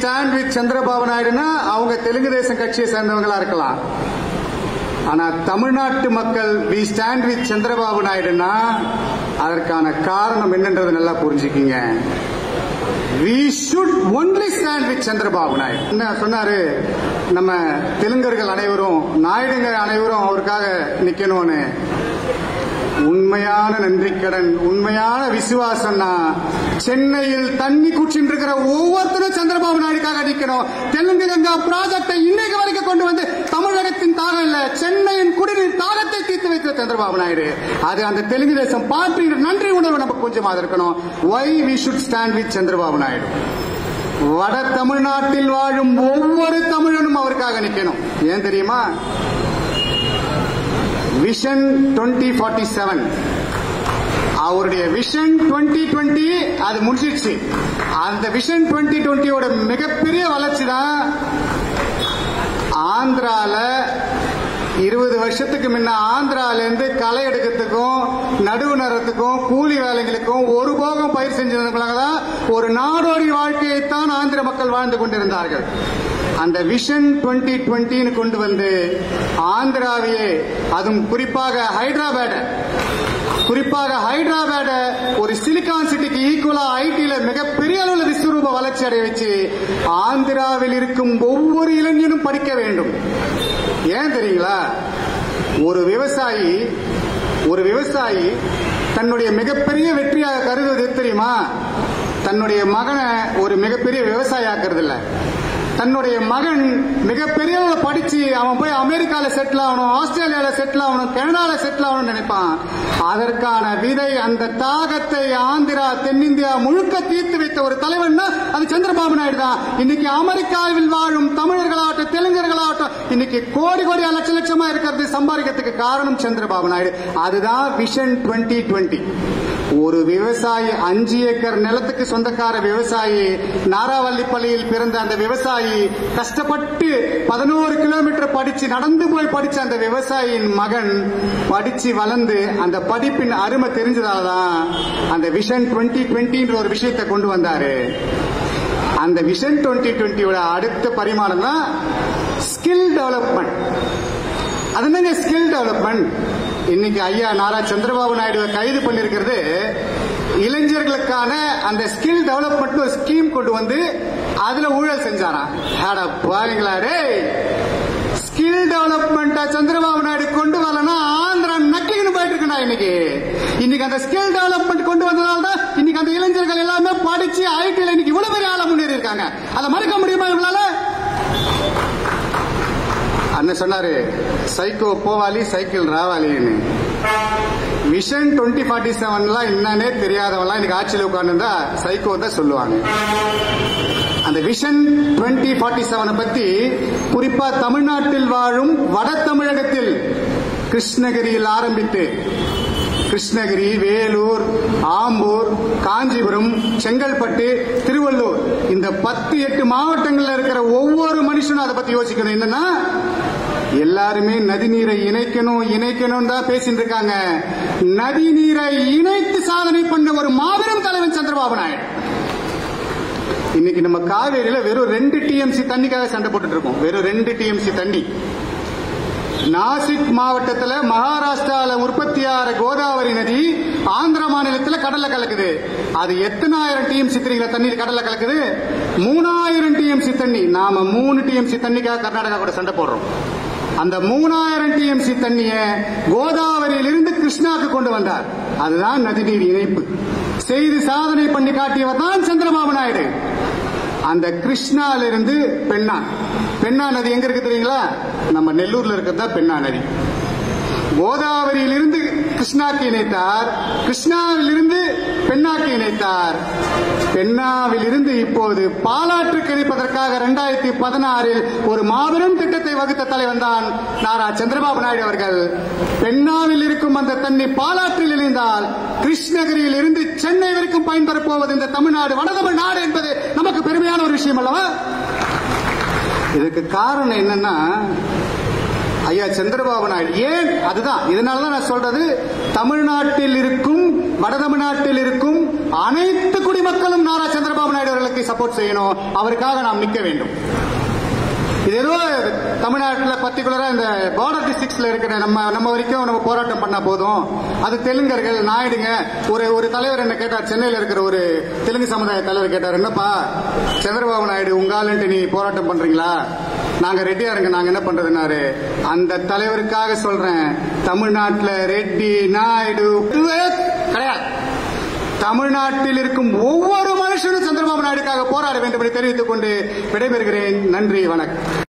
stand with Chandrababu நாயுடுனா அவங்க தெலுங்கு தேசம் கட்சியை சேர்ந்தவங்களா இருக்கலாம் ஆனா தமிழ்நாட்டு மக்கள் வி ஸ்டாண்ட் வித் சந்திரபாபு நாயுடுனா அதற்கான காரணம் என்னன்றது நல்லா புரிஞ்சுக்கிங்க we should only stand with Chandrababu Naidu என்ன சொன்னாரு நம்ம தெலுங்கர்கள் அனைவரும் நாயுடுங்க அனைவரும் அவருக்காக நிக்கணும்னு உண்மையான நன்றிக்கடன் உண்மையான விசுவாசம்னா சென்னையில் தண்ணி குடிச்சுட்டு இருக்கிற ஒவ்வொருத்தரும் சந்திரபாபு நாயுடுக்காக நிக்கணும் தெலுங்கு கங்கா ப்ராஜெக்டை இன்னைக்கு வரைக்கும் கொண்டு வந்து தமிழகத்தின் தாகம் இல்ல சென்னையின் குடிநீர் தாகத்தை தீர்த்து வைத்த சந்திரபாபு நாயுடு அது அந்த தெலுங்கு தேசம் பார்ட்டியின் நன்றி உணர்வு நமக்கு கொஞ்சமாக இருக்கணும் why we should stand with Chandrababu Naidu வட தமிழ்நாட்டில் வாழும் ஒவ்வொரு தமிழனும் அவருக்காக நிக்கணும் ஏன் தெரியுமா விஷன் டுவெண்ட்டி ஃபார்ட்டி செவன் அவருடைய விஷன் டுவெண்ட்டி டுவெண்ட்டி அது முடிச்சிடுச்சு அந்த விஷன் டுவெண்ட்டி டுவெண்ட்டியோட மிகப்பெரிய வளர்ச்சி தான் ஆந்திரால இருபது வருஷத்துக்கு முன்ன ஆந்திரால இருந்து களை எடுக்கிறதுக்கும் நடுவு நரத்துக்கும் கூலி வேலைகளுக்கும் ஒரு போகம் பயிர் செஞ்சவங்களாக தான் ஒரு நாடோடி வாழ்க்கையைத்தான் ஆந்திர மக்கள் வாழ்ந்து கொண்டிருந்தார்கள் அந்த விஷன் டுவெண்ட்டி டுவெண்ட்டின்னு கொண்டு வந்து ஆந்திராவையே அதுவும் குறிப்பாக ஹைதராபாத் குறிப்பாக ஹைதராபாத் ஒரு சிலிகான் சிட்டிக்கு ஈக்குவலா ஐடில மிகப்பெரிய அளவில் விஸ்வரூப வளர்ச்சி அடைய வச்சு ஆந்திராவில் இருக்கும் ஒவ்வொரு இளைஞனும் படிக்க வேண்டும் ஏன் தெரியுங்களா ஒரு விவசாயி ஒரு விவசாயி தன்னுடைய மிகப்பெரிய வெற்றியாக கருதுவது எது தெரியுமா தன்னுடைய மகனை ஒரு மிகப்பெரிய விவசாயி ஆக்குறது இல்ல தன்னுடைய மகன் மிகப்பெரிய படிச்சு அவன் போய் அமெரிக்கால செட்டில் ஆகணும் ஆஸ்திரேலியால செட்டில் ஆகணும் கனடால செட்டில் ஆகணும்னு நினைப்பான் அதற்கான விதை அந்த தாகத்தை ஆந்திரா தென்னிந்தியா முழுக்க தீர்த்து வைத்த ஒரு தலைவன்னா அது சந்திரபாபு நாயுடு தான் இன்னைக்கு அமெரிக்காவில் வாழும் தமிழர்களாகட்டும் தெலுங்கர்களாகட்டும் இன்னைக்கு கோடி கோடியா லட்ச லட்சமா இருக்கிறது சம்பாதிக்கிறதுக்கு காரணம் சந்திரபாபு நாயுடு அதுதான் விஷன் டுவெண்ட்டி டுவெண்ட்டி ஒரு விவசாயி அஞ்சு ஏக்கர் நிலத்துக்கு சொந்தக்கார விவசாயி நாராவல்லிப்பள்ளியில் பிறந்த அந்த விவசாயி கஷ்டப்பட்டு பதினோரு கிலோமீட்டர் படிச்சு நடந்து போய் படிச்ச அந்த விவசாயியின் மகன் படிச்சு வளர்ந்து அந்த படிப்பின் அருமை தெரிஞ்சதாலதான் அந்த விஷன் டுவெண்ட்டி டுவெண்ட்டின்ற ஒரு விஷயத்தை கொண்டு வந்தாரு அந்த விஷன் டுவெண்ட்டி டுவெண்ட்டியோட அடுத்த பரிமாணம் தான் ஸ்கில் டெவலப்மெண்ட் அதுதாங்க ஸ்கில் டெவலப்மெண்ட் இன்னைக்கு ஐயா நாரா சந்திரபாபு நாயுடுவை கைது பண்ணிருக்கிறது இளைஞர்களுக்கான அந்த ஸ்கில் டெவலப்மெண்ட் ஒரு ஸ்கீம் கொண்டு வந்து அதுல ஊழல் செஞ்சாராம் அட பாருங்களா டேய் ஸ்கில் டெவலப்மெண்ட் சந்திரபாபு நாயுடு கொண்டு வரலன்னா ஆந்திரா நக்கின்னு போயிட்டு இருக்கா இன்னைக்கு இன்னைக்கு அந்த ஸ்கில் டெவலப்மெண்ட் கொண்டு வந்ததால தான் இன்னைக்கு அந்த இளைஞர்கள் எல்லாமே படிச்சு ஐடில இன்னைக்கு இவ்வளவு பெரிய ஆளா முன்னேறி இருக்காங்க அதை மறக்க முடியுமா இவங்களால அண்ணன் சொன்னாரு சைக்கோ போவாலி சைக்கிள் ராவாலின்னு விஷன் டுவெண்ட்டி ஃபார்ட்டி செவன்லாம் என்னன்னே தெரியாதவன்லாம் இன்னைக்கு ஆட்சியில் உட்கார்ந்துருந்தா சைக்கோ தான் சொல்லுவாங்க அந்த விஷன் டுவெண்ட்டி ஃபார்ட்டி செவனை பத்தி குறிப்பா தமிழ்நாட்டில் வாழும் வட தமிழகத்தில் கிருஷ்ணகிரியில் ஆரம்பித்து கிருஷ்ணகிரி வேலூர் ஆம்பூர் காஞ்சிபுரம் செங்கல்பட்டு திருவள்ளூர் இந்த பத்து எட்டு மாவட்டங்கள்ல இருக்கிற ஒவ்வொரு மனுஷனும் அதை பத்தி யோசிக்கணும் என்னன்னா எல்லாருமே நதிநீரை இணைக்கணும் இணைக்கணும் தான் பேசிட்டு இருக்காங்க நதிநீரை இணைத்து சாதனை பண்ண ஒரு மாபெரும் தலைவன் சந்திரபாபு நாயுடு இன்னைக்கு நம்ம காவேரியில வெறும் ரெண்டு டிஎம்சி தண்ணிக்காக சண்டை போட்டுட்டு இருக்கோம் வெறும் ரெண்டு டிஎம்சி தண்ணி நாசிக் மாவட்டத்துல மகாராஷ்டிரால உற்பத்தி ஆகிற கோதாவரி நதி ஆந்திர மாநிலத்துல கடல்ல கலக்குது அது எத்தனாயிரம் டிஎம்சி தெரியுங்களா தண்ணீர் கடல்ல கலக்குது மூணாயிரம் டிஎம்சி தண்ணி நாம மூணு டிஎம்சி தண்ணிக்காக கர்நாடகா கூட சண்டை போடுறோம் அந்த மூணாயிரம் டிஎம்சி தண்ணிய கோதாவரியிலிருந்து கிருஷ்ணாக்கு கொண்டு வந்தார் அதுதான் நதிநீர் இணைப்பு செய்து சாதனை பண்ணி காட்டியவர் தான் சந்திரபாபு நாயுடு அந்த கிருஷ்ணாலிருந்து பெண்ணா பெண்ணா நதி எங்க இருக்கு தெரியுங்களா நம்ம நெல்லூர்ல இருக்கிறதா பெண்ணா நதி கோதாவரியிலிருந்து கிருஷ்ணாக்கு இணைத்தார் கிருஷ்ணாவிலிருந்து பெண்ணாக்கு இணைத்தார் பெண்ணாவிலிருந்து இப்போது பாலாற்றுக்கு இணைப்பதற்காக இரண்டாயிரத்தி பதினாறில் ஒரு மாபெரும் திட்டத்தை வகுத்த தலைவன் தான் நாரா சந்திரபாபு நாயுடு அவர்கள் பெண்ணாவில் இருக்கும் அந்த தண்ணி பாலாற்றில் இணைந்தால் கிருஷ்ணகிரியில் இருந்து சென்னை வரைக்கும் பயன்பெறப் போவது இந்த தமிழ்நாடு வடதமிழ் நாடு என்பது நமக்கு பெருமையான ஒரு விஷயம் அல்லவா இதுக்கு காரணம் என்னன்னா ஐயா சந்திரபாபு நாயுடு ஏன் அதுதான் இதனாலதான் நான் சொல்றது தமிழ்நாட்டில் இருக்கும் வட தமிழ்நாட்டில் இருக்கும் அனைத்து குடிமக்களும் நாரா சந்திரபாபு நாயுடு அவர்களுக்கு சப்போர்ட் செய்யணும் அவருக்காக நாம் நிற்க வேண்டும் இது ஏதோ தமிழ்நாட்டில் பர்டிகுலரா இந்த பார்டர் டிஸ்ட்ரிக்ட்ஸ்ல இருக்கிற நம்ம நம்ம வரைக்கும் நம்ம போராட்டம் பண்ணா போதும் அது தெலுங்கர்கள் நாயுடுங்க ஒரு ஒரு தலைவர் என்ன கேட்டார் சென்னையில் இருக்கிற ஒரு தெலுங்கு சமுதாய தலைவர் கேட்டார் என்னப்பா சந்திரபாபு நாயுடு உங்காலன்ட்டு நீ போராட்டம் பண்றீங்களா நாங்க ரெட்டியாருங்க நாங்க என்ன பண்றதுனாரு அந்த தலைவருக்காக சொல்றேன் தமிழ்நாட்டில் ரெட்டி நாயுடு இதுவே கிடையாது தமிழ்நாட்டில் இருக்கும் ஒவ்வொரு மனுஷனும் சந்திரபாபு நாயுடுக்காக போராட வேண்டும் என்று தெரிவித்துக் கொண்டு விடைபெறுகிறேன் நன்றி வணக்கம்